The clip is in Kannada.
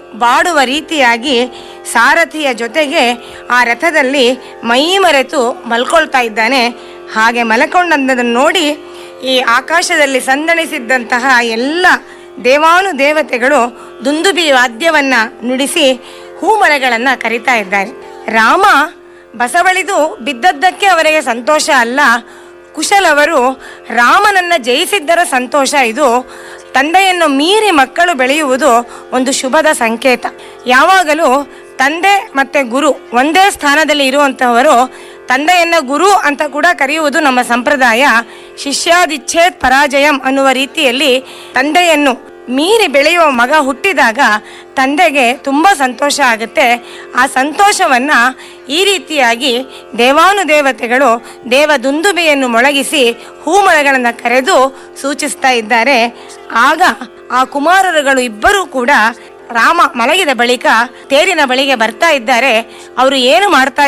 ಬಾಡುವ ರೀತಿಯಾಗಿ ಸಾರಥಿಯ ಜೊತೆಗೆ ಆ ರಥದಲ್ಲಿ ಮೈ ಮರೆತು ಮಲ್ಕೊಳ್ತಾ ಇದ್ದಾನೆ ಹಾಗೆ ಮಲ್ಕೊಂಡದ್ದನ್ನು ನೋಡಿ ಈ ಆಕಾಶದಲ್ಲಿ ಸಂದಣಿಸಿದ್ದಂತಹ ಎಲ್ಲ ದೇವಾನು ದೇವತೆಗಳು ದುಂದುಬಿ ವಾದ್ಯವನ್ನ ನುಡಿಸಿ ಹೂಮಳೆಗಳನ್ನು ಕರಿತಾ ಇದ್ದಾರೆ ರಾಮ ಬಸವಳಿದು ಬಿದ್ದದ್ದಕ್ಕೆ ಅವರಿಗೆ ಸಂತೋಷ ಅಲ್ಲ ಕುಶಲವರು ರಾಮನನ್ನ ಜಯಿಸಿದ್ದರ ಸಂತೋಷ ಇದು ತಂದೆಯನ್ನು ಮೀರಿ ಮಕ್ಕಳು ಬೆಳೆಯುವುದು ಒಂದು ಶುಭದ ಸಂಕೇತ ಯಾವಾಗಲೂ ತಂದೆ ಮತ್ತೆ ಗುರು ಒಂದೇ ಸ್ಥಾನದಲ್ಲಿ ಇರುವಂತಹವರು ತಂದೆಯನ್ನ ಗುರು ಅಂತ ಕೂಡ ಕರೆಯುವುದು ನಮ್ಮ ಸಂಪ್ರದಾಯ ಶಿಷ್ಯಾದಿಚ್ಛೇದ್ ಪರಾಜಯಂ ಅನ್ನುವ ರೀತಿಯಲ್ಲಿ ತಂದೆಯನ್ನು ಮೀರಿ ಬೆಳೆಯುವ ಮಗ ಹುಟ್ಟಿದಾಗ ತಂದೆಗೆ ತುಂಬ ಸಂತೋಷ ಆಗುತ್ತೆ ಆ ಸಂತೋಷವನ್ನ ಈ ರೀತಿಯಾಗಿ ದೇವಾನುದೇವತೆಗಳು ದೇವ ದುಂದುಬೆಯನ್ನು ಮೊಳಗಿಸಿ ಹೂಮಳೆಗಳನ್ನು ಕರೆದು ಸೂಚಿಸ್ತಾ ಇದ್ದಾರೆ ಆಗ ಆ ಕುಮಾರರುಗಳು ಇಬ್ಬರೂ ಕೂಡ ರಾಮ ಮಲಗಿದ ಬಳಿಕ ತೇರಿನ ಬಳಿಗೆ ಬರ್ತಾ ಇದ್ದಾರೆ ಅವರು ಏನು ಮಾಡ್ತಾ